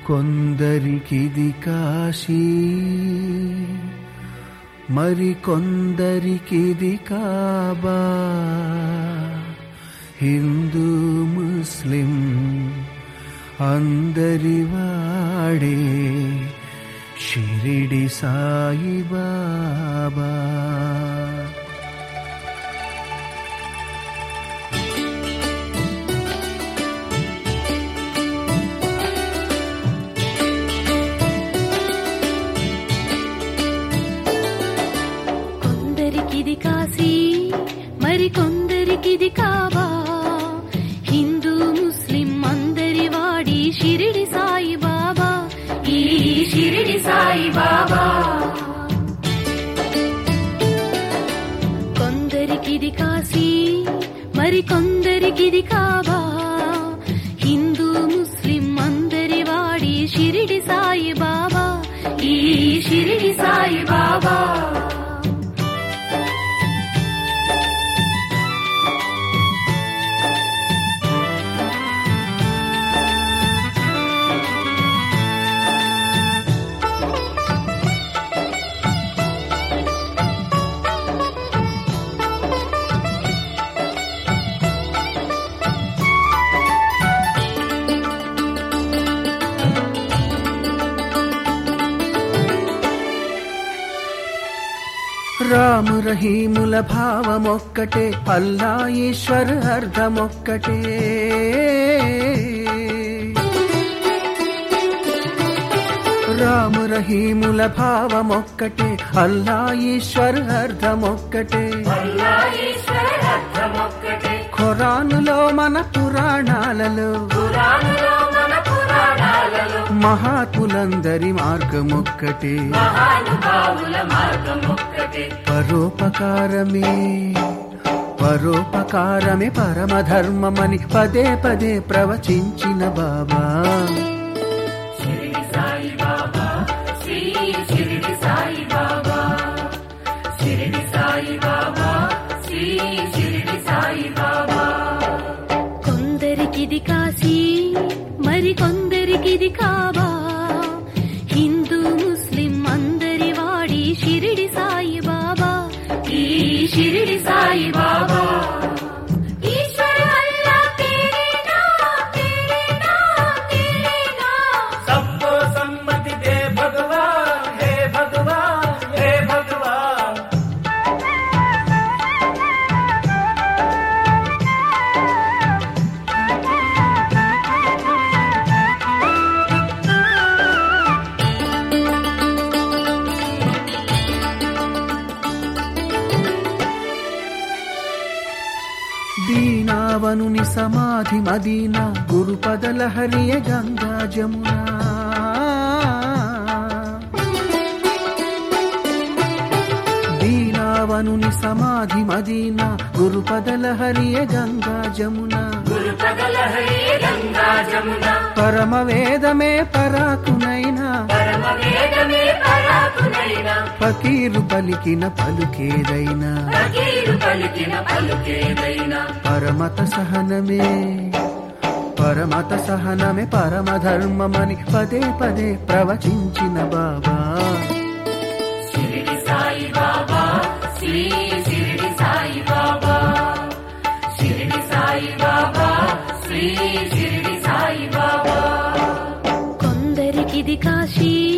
కొందరికిది కాశీ మరి కొందరికిది కాబా హిందూ ముస్లిం అందరి వాడే షిరిడి సాయిబాబా కొందరికిది కాశీ మరి కొందరికిది కాబా హిందూ ముస్లిం అందరి వాడి షిరిడి సాయి బాబా ఈ షిరిడి సాయి బాబా కొందరికిది కాశీ మరి కొందరికిది కాబా హిందూ ముస్లిం అందరి వాడి షిరిడి సాయి బాబా ఈ షిరిడి సాయి బాబా రాము రహీముల భావమొక్కటే అల్లా ఈశ్వర అర్థమొక్కటే రాము రహీముల భావమొక్కటే అల్లా ఈశ్వర అర్థమొక్కటే ఖురానులో మన పురాణాలలో మహాత్ములందరి మార్గమొక్కటే పరోపకారమే పరోపకారమే పరమధర్మమని పదే పదే ప్రవచించిన బాబా కొందరికిది కాశీ మరి కొందరికిది కాబా హిందూ ముస్లిం అందరి వాడి షిరిడి సాయి బాబా ఈ షిరిడి సాయి బాబా ఈశ్వర అల్లా తేరే నామ్, తేరే నామ్, తేరే నామ్. सबको सम्मति दे भगवान हे भगवान हे भगवान దీనావనుని సమాధి మదీనా గురుపదల హరియ గంగా జమునా దీనావనుని సమాధి మదీనా గురుపదల హరియ గంగా జమునా గురుపదల హరి గంగా జమున పరమ వేదమే పరాకునైనా పరమ వేదమే పరాకునైనా ఫకీరు పలికిన పలుకేదైనా ఫకీరు పలికిన పలుకేదైనా పరమత సహనమే పరమత సహనమే పరమధర్మమని పదే పదే ప్రవచించిన బాబా షిరిడి సాయి బాబా శ్రీ షిరిడి సాయి బాబా షిరిడి సాయి బాబా శ్రీ షిరిడి సాయి బాబా కొందరికిది కాశీ